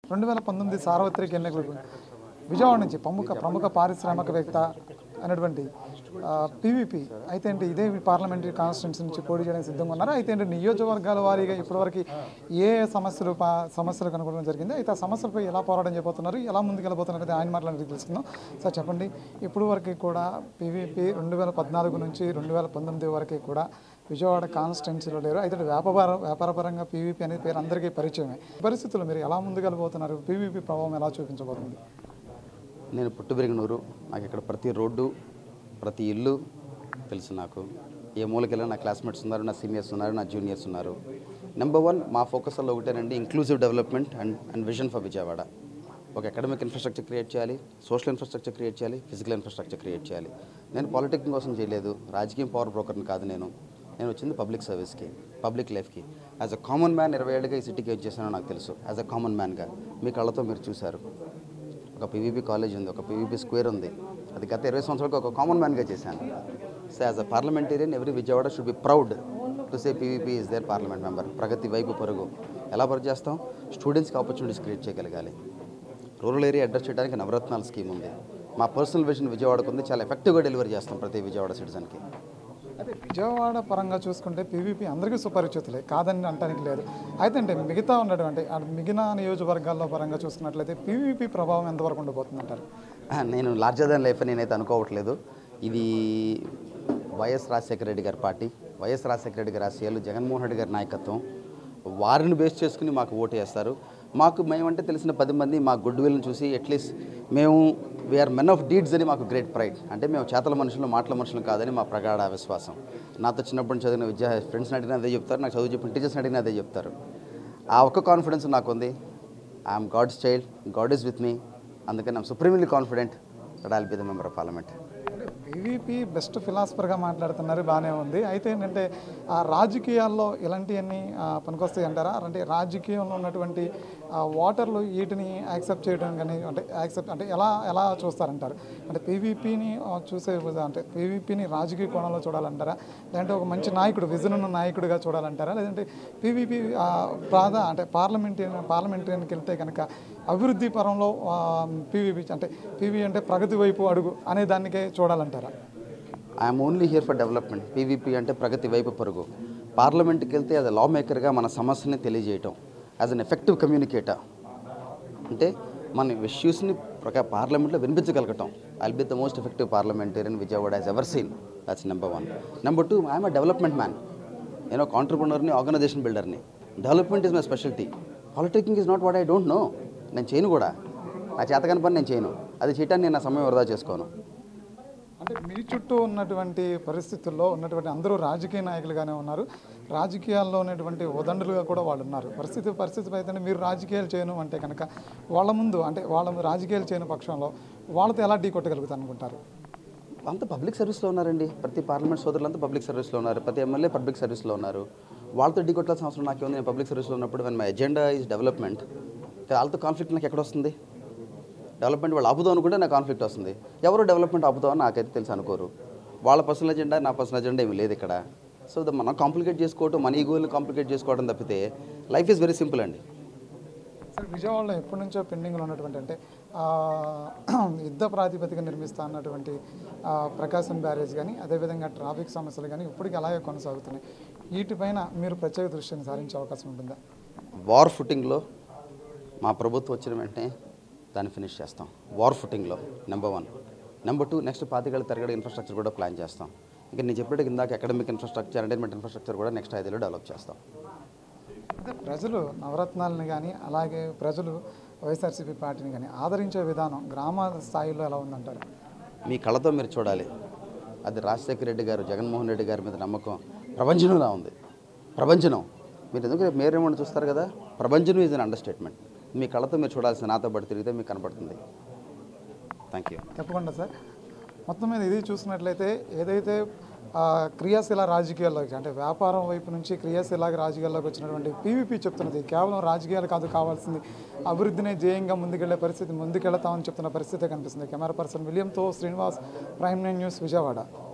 రెండు వేల పంతొమ్మిది సార్వత్రిక ఎన్నికలకు విజయవాడ నుంచి ప్రముఖ ప్రముఖ పారిశ్రామికవేత్త అయినటువంటి పీవీపీ అయితే ఏంటి ఇదే పార్లమెంటరీ కాన్స్టిట్యున్సీ నుంచి పోటీ చేయడానికి సిద్ధంగా ఉన్నారు అయితే ఏంటి నియోజకవర్గాల వారీగా ఇప్పటివరకు ఏ సమస్యలు పా- సమస్యలు కనుగొనడం జరిగింది అయితే ఆ సమస్యలపై ఎలా పోరాటం చేయబోతున్నారు ఎలా ముందుకెళ్ళబోతున్నారు అనేది ఆయన మాటలను తెలుసుకుందాం సార్ చెప్పండి ఇప్పుడు వరకు కూడా పీవీపీ రెండు వేల పద్నాలుగు నుంచి రెండు వేల పంతొమ్మిది వరకు కూడా విజయవాడ కాన్స్టిట్యున్సీలో లేరు అయితే వ్యాపార వ్యాపారపరంగా పీవీపీ అనే పేరు అందరికీ పరిచయమే ఈ పరిస్థితుల్లో మీరు ఎలా ముందుకెళ్ళబోతున్నారు పీవీపీ ప్రభావం ఎలా చూపించబోతుంది నేను పుట్టు పెరిగినూరు నాకు ఇక్కడ ప్రతి రోడ్డు ప్రతి ఇల్లు తెలుసు నాకు ఏ మూలకెళ్ళినా నా క్లాస్మేట్స్ ఉన్నారు నా సీనియర్స్ ఉన్నారు నా జూనియర్స్ ఉన్నారు నెంబర్ వన్ మా ఫోకస్లో ఒకటేనండి inclusive development and and vision for Vijayawada ఒక అకాడమిక్ ఇన్ఫ్రాస్ట్రక్చర్ క్రియేట్ చేయాలి సోషల్ ఇన్ఫ్రాస్ట్రక్చర్ క్రియేట్ చేయాలి ఫిజికల్ ఇన్ఫ్రాస్ట్రక్చర్ క్రియేట్ చేయాలి నేను పాలిటిక్స్ కోసం చేయలేదు రాజకీయం పవర్ బ్రోకర్ని కాదు నేను నేను వచ్చింది పబ్లిక్ సర్వీస్కి పబ్లిక్ లైఫ్కి యాజ్ అ కామన్ మ్యాన్ ఇరవై ఏళ్ళుగా ఈ సిటీకి వచ్చేసానో నాకు తెలుసు యాజ్ అ కామన్ మ్యాన్గా మీ కళ్ళతో మీరు చూశారు ఒక పీవీపీ కాలేజ్ ఉంది ఒక పీవీపీ స్క్వేర్ ఉంది అది గత ఇరవై సంవత్సరాలకు ఒక కామన్ మ్యాన్గా చేశాను so as a parliamentarian every Vijayawada should be proud to say PVP is there parliament member ప్రగతి వైపు పరుగు ఎలా పరుగు చేస్తాం స్టూడెంట్స్కి ఆపర్చునిటీస్ క్రియేట్ చేయగలగాలి రూరల్ ఏరియా అడ్రస్ చేయడానికి నవరత్నాల స్కీమ్ ఉంది మా పర్సనల్ విజన్ విజయవాడకు ఉంది చాలా ఎఫెక్టివ్గా డెలివరీ చేస్తాం ప్రతి విజయవాడ సిటిజన్కి అయితే విజయవాడ పరంగా చూసుకుంటే పీవీపీ అందరికీ సుపరిచితులే కాదని అంటానికి లేదు అయితే అంటే మిగతా ఉన్నటువంటి ఆ మిగిలిన నియోజకవర్గాల్లో పరంగా చూసుకున్నట్లయితే పీవీపీ ప్రభావం ఎంతవరకు ఉండబోతుంది అంటారు ఆ, నేను లార్జర్ దాన్ లైఫ్ అని నేనైతే అనుకోవట్లేదు ఇది వైఎస్ రాజశేఖర రెడ్డి గారి పార్టీ వైఎస్ రాజశేఖర రెడ్డి గారి ఆశయాలు జగన్మోహన్ రెడ్డి గారి నాయకత్వం వారిని బేస్ చేసుకుని మాకు ఓటు వేస్తారు మాకు మేమంటే తెలిసిన పది మంది మా గుడ్ విల్ని చూసి అట్లీస్ట్ మేము వీఆర్ మెన్ ఆఫ్ డీడ్స్ అని మాకు గ్రేట్ ప్రైడ్ అంటే మేము చేతల మనుషులు మాటల మనుషులు కాదని మా ప్రగాఢ విశ్వాసం నాతో చిన్నప్పటి నుంచి చదివిన విద్యా ఫ్రెండ్స్ని అడిగినా అదే చెప్తారు నాకు చదువు చెప్పిన టీచర్స్ని అడిగినా అదే చెప్తారు ఆ ఒక్క కాన్ఫిడెన్స్ నాకు ఉంది I'm God's child God is with me అందుకని I'm supremely confident that I'll be the member of parliament PVP best ఫిలాసఫర్గా మాట్లాడుతున్నారు బాగానే ఉంది అయితే ఏంటంటే ఆ రాజకీయాల్లో ఇలాంటివన్నీ ఆ, పనికొస్తాయి అంటారా అంటే రాజకీయంలో ఉన్నటువంటి ఆ, ఓటర్లు వీటిని యాక్సెప్ట్ చేయడం కానీ అంటే యాక్సెప్ట్ అంటే ఎలా ఎలా చూస్తారంటారు అంటే పీవీపీని చూసే విధ- అంటే పీవీపీని రాజకీయ కోణంలో చూడాలంటారా లేదంటే ఒక మంచి నాయకుడు విజన్ ఉన్న నాయకుడిగా చూడాలంటారా లేదంటే పీవీపీ ప్రాధా అంటే పార్లమెంటరీ పార్లమెంటరీకి వెళ్తే కనుక అభివృద్ధి పరంలో పీవీపీ అంటే పీవీ అంటే ప్రగతి వైపు అడుగు అనే దానికే చూడాలంటారా I'm only here for development PVP అంటే ప్రగతి వైపు పరుగు పార్లమెంట్కి వెళ్తే యాజ్ అ లా మేకర్గా మన సమస్యని తెలియజేయటం యాజ్ అన్ ఎఫెక్టివ్ కమ్యూనికేటర్ అంటే మన ఇష్యూస్ని ప్రకా పార్లమెంట్లో వినిపించగలగటం I'll be the most effective parliamentarian Vijayawada has ever seen that's number one number two I'm a development man నేను ఒక ఆంటర్ప్రినర్ని ఆర్గనైజేషన్ బిల్డర్ని development is my speciality politicking is not what I don't know నేను చేయను కూడా నా చేతకాని పని నేను చేయను అది చేయటానికి నేను నా సమయం వృధా చేసుకోను అంటే మీ చుట్టూ ఉన్నటువంటి పరిస్థితుల్లో ఉన్నటువంటి అందరూ రాజకీయ నాయకులుగానే ఉన్నారు రాజకీయాల్లో ఉన్నటువంటి ఉదండులుగా కూడా వాళ్ళు ఉన్నారు పరిస్థితి పరిస్థితి అయితే మీరు రాజకీయాలు చేయను అంటే కనుక వాళ్ళ ముందు అంటే వాళ్ళ రాజకీయాలు చేయని పక్షంలో వాళ్ళతో ఎలా ఢీ కొట్టగలుగుతారు అనుకుంటారు అంతా పబ్లిక్ సర్వీస్లో ఉన్నారండి ప్రతి పార్లమెంట్ సోదరులంతా పబ్లిక్ సర్వీస్లో ఉన్నారు ప్రతి ఎమ్మెల్యే పబ్లిక్ సర్వీస్లో ఉన్నారు వాళ్ళతో ఢీకొట్టాల్సిన అవసరం నాకేముంది నేను పబ్లిక్ సర్వీస్లో ఉన్నప్పుడు one my agenda is development వాళ్ళతో కాన్ఫ్లిక్ట్ నాకు ఎక్కడ వస్తుంది డెవలప్మెంట్ వాళ్ళు ఆపుదాం అనుకుంటే నాకు కాన్ఫ్లిక్ట్ వస్తుంది ఎవరు డెవలప్మెంట్ ఆపుతామని నాకైతే తెలుసు అనుకోరు వాళ్ళ పర్సనల్ ఎజెండా నా పర్సనల్ ఎజెండా ఏమి లేదు ఇక్కడ సో ద మనం కాంప్లికేట్ చేసుకోవటం మన ఈగోని కాంప్లికేట్ చేసుకోవడం తప్పితే లైఫ్ ఈజ్ వెరీ సింపుల్ అండి సార్ విజయవాడలో ఎప్పటి నుంచో పెండింగ్లో ఉన్నటువంటి అంటే ఆ, యుద్ధ ప్రాతిపదిక నిర్మిస్తా అన్నటువంటి ఆ, ప్రకాశం బ్యారేజ్ కానీ అదేవిధంగా ట్రాఫిక్ సమస్యలు కానీ ఇప్పటికీ అలాగే కొనసాగుతున్నాయి వీటిపైన మీరు ప్రత్యేక దృష్టిని సారించే అవకాశం ఉంటుందా వార్ ఫుటింగ్లో మా ప్రభుత్వం వచ్చిన వెంటనే దాన్ని ఫినిష్ చేస్తాం వార్ ఫుటింగ్లో number one number two next పాతికేళ్ళ తరగతి ఇన్ఫ్రాస్ట్రక్చర్ కూడా ప్లాన్ చేస్తాం ఇంకా నేను చెప్పినట్టు ఇందాక అకాడమిక్ ఇన్ఫ్రాస్ట్రక్చర్ ఎంటర్టైన్మెంట్ ఇన్ఫ్రాస్ట్రక్చర్ కూడా నెక్స్ట్ ఐదేళ్ళు డెవలప్ చేస్తాం అంటే ప్రజలు నవరత్నాలని కానీ అలాగే ప్రజలు వైఎస్ఆర్సీపీ పార్టీని కానీ ఆదరించే విధానం గ్రామ స్థాయిలో ఎలా ఉందంటారు మీ కళ్ళతో మీరు చూడాలి అది రాజశేఖర రెడ్డి గారు జగన్మోహన్ రెడ్డి గారి మీద నమ్మకం ప్రభంజనంలా ఉంది ప్రభంజనం మీరు ఎందుకు రేపు మీరేమని చూస్తారు కదా ప్రభంజనం ఈజ్ అన్ అండర్ స్టేట్మెంట్ మీ కళ్ళతో మీరు చూడాల్సిన నాతో పాటు తిరిగితే మీకు కనపడుతుంది థ్యాంక్ యూ తప్పకుండా సార్ మొత్తం మీద ఇది చూసినట్లయితే ఏదైతే ఆ, క్రియాశీల రాజకీయాల్లోకి అంటే వ్యాపారం వైపు నుంచి క్రియాశీల రాజకీయాల్లోకి వచ్చినటువంటి పీవీపీ చెప్తున్నది కేవలం రాజకీయాలు కాదు కావాల్సింది అభివృద్ధినే ధ్యేయంగా ముందుకెళ్లే పరిస్థితి ముందుకెళ్తామని చెప్తున్న పరిస్థితి కనిపిస్తుంది కెమెరా పర్సన్ విలియంతో Srinivas prime nine news Vijayawada